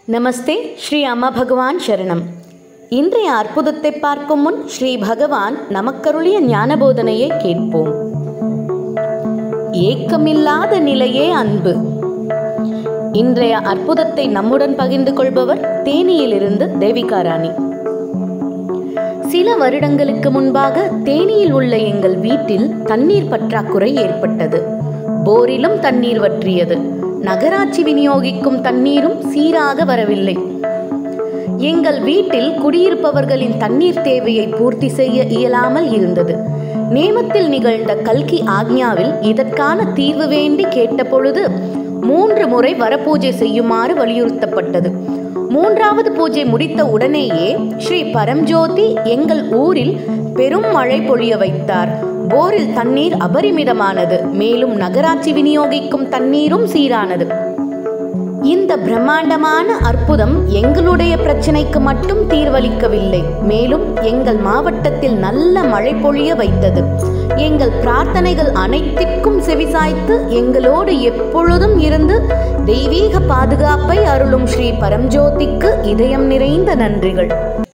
நமஸ்தே ஸ்ரீ அம்மா பகவான் சரணம் இன்றைய அற்புதத்தை பார்க்கும் முன் ஸ்ரீ பகவான் நமக்கருளிய ஞானபோதனையை கேட்போம் ஏக்கமில்லாத நிலையே அன்பு இன்றைய அற்புதத்தை நம்முடன் பகிர்ந்து கொள்பவர் தேனியிலிருந்து தேவிகா ராணி சில வருடங்களுக்கு முன்பாக தேனியில் உள்ள எங்கள் வீட்டில் தண்ணீர் பற்றாக்குறை ஏற்பட்டது போரிலும் தண்ணீர் வற்றியது நகராட்சி விநியோகிக்கும் தண்ணீரும் சீராக வரவில்லை எங்கள் வீட்டில் குடியிருப்பவர்களின் தண்ணீர் தேவையை பூர்த்தி செய்ய இயலாமல் இருந்தது நேமத்தில் நிகழ்ந்த கல்கி ஆக்ஞாவில் இதற்கான தீர்வு வேண்டி கேட்டபொழுது மூன்று முறை வரபூஜை செய்யுமாறு வலியுறுத்தப்பட்டது மூன்றாவது பூஜை முடித்த உடனேயே ஸ்ரீ பரம்ஜோதி எங்கள் ஊரில் பெரும் மழை பொழிய வைத்தார் போரில் தண்ணீர் அபரிமிதமானது மேலும் நகராட்சி விநியோகிக்கும் தண்ணீரும் சீரானது இந்த பிரம்மாண்டமான அற்புதம் எங்களுடைய பிரச்சனைக்கு மட்டும் தீர்வளிக்கவில்லை மேலும் எங்கள் மாவட்டத்தில் நல்ல மழை பொழிய வைத்தது எங்கள் பிரார்த்தனைகள் அனைத்திற்கும் செவிசாய்த்து எங்களோடு எப்பொழுதும் இருந்து தெய்வீக பாதுகாப்பை அருளும் ஸ்ரீ பரம்ஜோதிக்கு இதயம் நிறைந்த நன்றிகள்